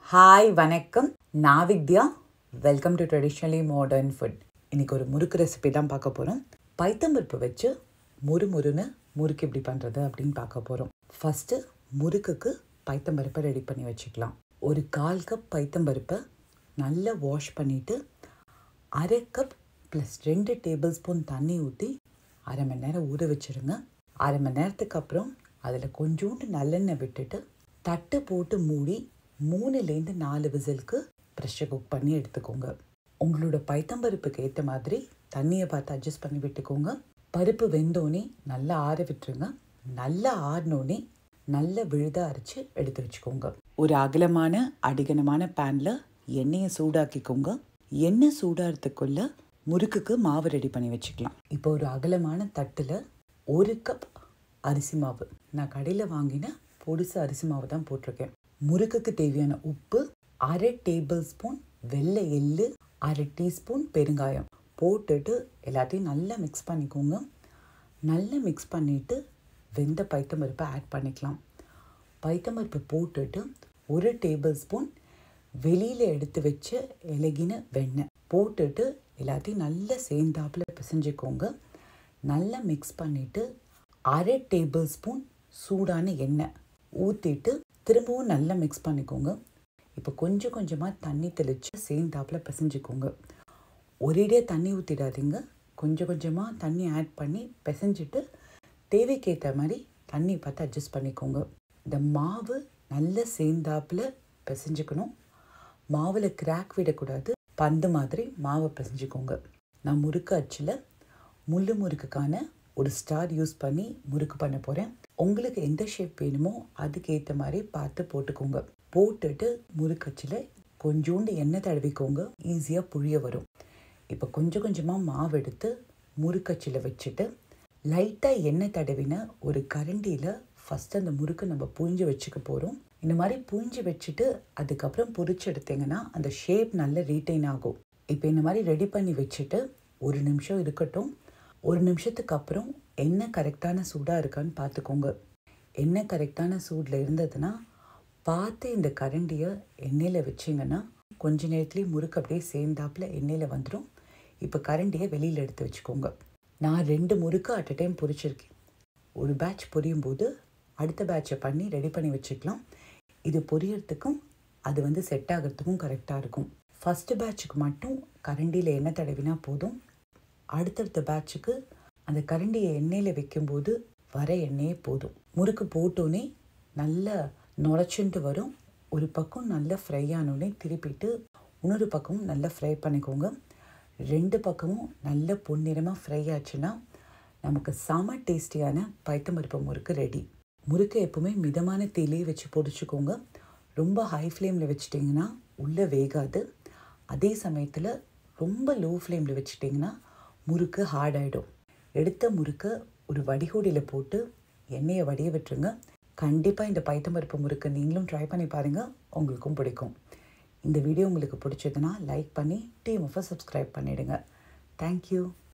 hi வணக்கம் நான் Vidya welcome to traditionally modern food இன்னைக்கு ஒரு முறுக்கு ரெசிபி தான் பார்க்க போகிறோம் பைத்தம்பருப்பு வச்சு முறு முறுன்னு முறுக்கு எப்படி பண்ணுறது அப்படின்னு பார்க்க போகிறோம் ஃபஸ்ட்டு முறுக்குக்கு பைத்தம்பருப்பை ரெடி பண்ணி வச்சுக்கலாம் ஒரு கால் கப் பைத்தம்பருப்பை நல்லா வாஷ் பண்ணிவிட்டு அரை கப் ப்ளஸ் ரெண்டு டேபிள் ஸ்பூன் தண்ணி ஊற்றி அரை மணி நேரம் ஊற வச்சுருங்க அரை மணி நேரத்துக்கு அப்புறம் அதில் கொஞ்சோண்டு நல்லெண்ணெய் விட்டுட்டு தட்டு போட்டு மூடி மூணுலேருந்து நாலு விசிலுக்கு ப்ரெஷர் குக் பண்ணி எடுத்துக்கோங்க உங்களோட பைத்தம்பருப்புக்கு ஏற்ற மாதிரி தண்ணியை பார்த்து அட்ஜஸ்ட் பண்ணி விட்டுக்கோங்க பருப்பு வெந்தோடனே நல்லா ஆற விட்டுருங்க நல்லா ஆறினோடனே நல்ல விழுதாக அரைச்சி எடுத்து வச்சுக்கோங்க ஒரு அகலமான அடிகனமான பேனில் எண்ணெயை சூடாக்கிக்கோங்க எண்ணெய் சூடாகிறதுக்குள்ள முறுக்குக்கு மாவு ரெடி பண்ணி வச்சுக்கலாம் இப்போ ஒரு அகலமான தட்டில் ஒரு கப் அரிசி மாவு நான் கடையில் வாங்கின பொடிசு அரிசி மாவு தான் போட்டிருக்கேன் முறுக்குக்கு தேவையான உப்பு அரை டேபிள் ஸ்பூன் வெள்ளை எள்ளு அரை டீஸ்பூன் பெருங்காயம் போட்டுட்டு எல்லாத்தையும் நல்லா மிக்ஸ் பண்ணிக்கோங்க நல்லா மிக்ஸ் பண்ணிவிட்டு வெந்த பைத்தம்பருப்பை ஆட் பண்ணிக்கலாம் பைத்தம்பருப்பு போட்டுட்டு ஒரு டேபிள் ஸ்பூன் வெளியில் எடுத்து வச்ச இலகின வெண்ணெய் போட்டுட்டு எல்லாத்தையும் நல்லா சேர்ந்தாப்பில் பிசைஞ்சுக்கோங்க நல்லா மிக்ஸ் பண்ணிவிட்டு அரை டேபிள் ஸ்பூன் சூடான எண்ணெய் ஊற்றிட்டு திரும்பவும் நல்லா மிக்ஸ் பண்ணிக்கோங்க இப்போ கொஞ்சம் கொஞ்சமாக தண்ணி தெளித்து சேர்ந்தாப்பில் பிசைஞ்சுக்கோங்க ஒரேடியாக தண்ணி ஊற்றிடாதீங்க கொஞ்சம் கொஞ்சமாக தண்ணி ஆட் பண்ணி பிசைஞ்சிட்டு தேவைக்கேற்ற மாதிரி தண்ணி பார்த்து அட்ஜஸ்ட் பண்ணிக்கோங்க இந்த மாவு நல்லா சேர்ந்தாப்பில் பிசைஞ்சுக்கணும் மாவில் கிராக் விடக்கூடாது பந்து மாதிரி மாவை பிசைஞ்சுக்கோங்க நான் முறுக்கு அச்சில் முள்ளு முறுக்குக்கான ஒரு ஸ்டார் யூஸ் பண்ணி முறுக்கு பண்ண போகிறேன் உங்களுக்கு எந்த ஷேப் வேணுமோ அதுக்கு ஏற்ற மாதிரி பார்த்து போட்டுக்கோங்க போட்டுட்டு முறுக்கச்சில் கொஞ்சோண்டு எண்ணெய் தடவிக்கோங்க ஈஸியாக புழிய வரும் இப்போ கொஞ்சம் கொஞ்சமாக மாவு எடுத்து முறுக்கச்சில் வச்சுட்டு லைட்டாக எண்ணெய் தடவின ஒரு கரண்டியில் ஃபஸ்ட்டு அந்த முறுக்கு நம்ம புழிஞ்சு வச்சுக்க போகிறோம் இந்த மாதிரி புழிஞ்சு வச்சுட்டு அதுக்கப்புறம் பொரிச்சு எடுத்தீங்கன்னா அந்த ஷேப் நல்ல ரீட்டைன் ஆகும் இப்போ இந்த மாதிரி ரெடி பண்ணி வச்சுட்டு ஒரு நிமிஷம் இருக்கட்டும் ஒரு நிமிஷத்துக்கு அப்புறம் எண்ணெய் கரெக்டான சூடாக இருக்கான்னு பார்த்துக்கோங்க எண்ணெய் கரெக்டான சூடில் இருந்ததுன்னா பார்த்து இந்த கரண்டியை எண்ணெயில் வச்சிங்கன்னா கொஞ்ச நேரத்துலேயே முறுக்கு அப்படியே சேர்ந்தாப்பில் எண்ணெயில் வந்துடும் இப்போ கரண்டியை வெளியில் எடுத்து வச்சுக்கோங்க நான் ரெண்டு முறுக்கு அட் அ டைம் பொரிச்சிருக்கேன் ஒரு பேட்ச் பொரியும் போது அடுத்த பேட்சை பண்ணி ரெடி பண்ணி வச்சுக்கலாம் இது பொரியறதுக்கும் அது வந்து செட் ஆகிறதுக்கும் கரெக்டாக இருக்கும் ஃபஸ்ட்டு பேட்சுக்கு மட்டும் கரண்டியில் எண்ணெய் தடவினா போதும் அடுத்தடுத்த பேட்சுக்கு அந்த கரண்டியை எண்ணெயில் வைக்கும்போது வர எண்ணெயே போதும் முறுக்கு போட்டோன்னே நல்லா நுழைச்சுட்டு வரும் ஒரு பக்கம் நல்லா ஃப்ரை ஆனோடனே திருப்பிட்டு இன்னொரு பக்கமும் நல்லா ஃப்ரை பண்ணிக்கோங்க ரெண்டு பக்கமும் நல்ல பொன்னிறமாக ஃப்ரை ஆச்சுன்னா நமக்கு செம டேஸ்டியான பைத்தம்பருப்பு முறுக்கு ரெடி முறுக்கு எப்பவுமே மிதமான தீலையே வச்சு பொடிச்சுக்கோங்க ரொம்ப ஹை ஃப்ளேமில் வச்சிட்டிங்கன்னா உள்ளே வேகாது அதே சமயத்தில் ரொம்ப லோ ஃப்ளேமில் வச்சிட்டிங்கன்னா முறுக்கு ஹார்ட் ஆகிடும் எடுத்த முறுக்கை ஒரு வடிகோடியில் போட்டு எண்ணெயை வடிய விட்டுருங்க கண்டிப்பாக இந்த பைத்தம்பருப்பு முறுக்கு நீங்களும் ட்ரை பண்ணி பாருங்கள் உங்களுக்கும் பிடிக்கும் இந்த வீடியோ உங்களுக்கு பிடிச்சதுன்னா லைக் பண்ணி டீம் சப்ஸ்கிரைப் பண்ணிவிடுங்க தேங்க்யூ